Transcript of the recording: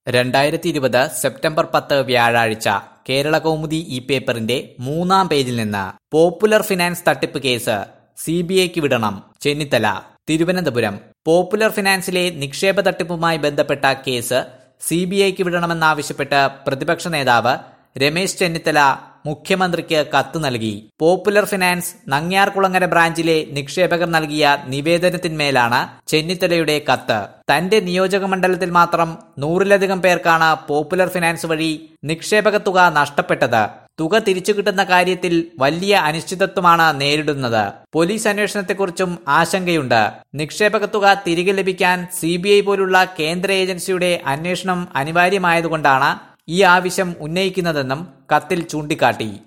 രണ്ടായിരത്തി ഇരുപത് സെപ്റ്റംബർ പത്ത് വ്യാഴാഴ്ച കേരള കൗമുദി ഈ പേപ്പറിന്റെ മൂന്നാം പേജിൽ നിന്ന് പോപ്പുലർ ഫിനാൻസ് തട്ടിപ്പ് കേസ് സി ബി ഐക്ക് വിടണം ചെന്നിത്തല തിരുവനന്തപുരം പോപ്പുലർ ഫിനാൻസിലെ നിക്ഷേപ തട്ടിപ്പുമായി ബന്ധപ്പെട്ട കേസ് സി ബി ഐക്ക് വിടണമെന്നാവശ്യപ്പെട്ട് പ്രതിപക്ഷ നേതാവ് രമേശ് ചെന്നിത്തല മുഖ്യമന്ത്രിക്ക് കത്ത് നൽകി പോപ്പുലർ ഫിനാൻസ് നങ്ങ്യാർകുളങ്ങര ബ്രാഞ്ചിലെ നിക്ഷേപകർ നൽകിയ നിവേദനത്തിന്മേലാണ് ചെന്നിത്തലയുടെ കത്ത് തന്റെ നിയോജക മണ്ഡലത്തിൽ മാത്രം നൂറിലധികം പേർക്കാണ് പോപ്പുലർ ഫിനാൻസ് വഴി നിക്ഷേപക തുക നഷ്ടപ്പെട്ടത് തുക തിരിച്ചു കിട്ടുന്ന കാര്യത്തിൽ വലിയ അനിശ്ചിതത്വമാണ് നേരിടുന്നത് പോലീസ് അന്വേഷണത്തെക്കുറിച്ചും ആശങ്കയുണ്ട് നിക്ഷേപക തുക തിരികെ ലഭിക്കാൻ സി പോലുള്ള കേന്ദ്ര ഏജൻസിയുടെ അന്വേഷണം അനിവാര്യമായതുകൊണ്ടാണ് ഈ ആവശ്യം ഉന്നയിക്കുന്നതെന്നും കത്തിൽ ചൂണ്ടിക്കാട്ടി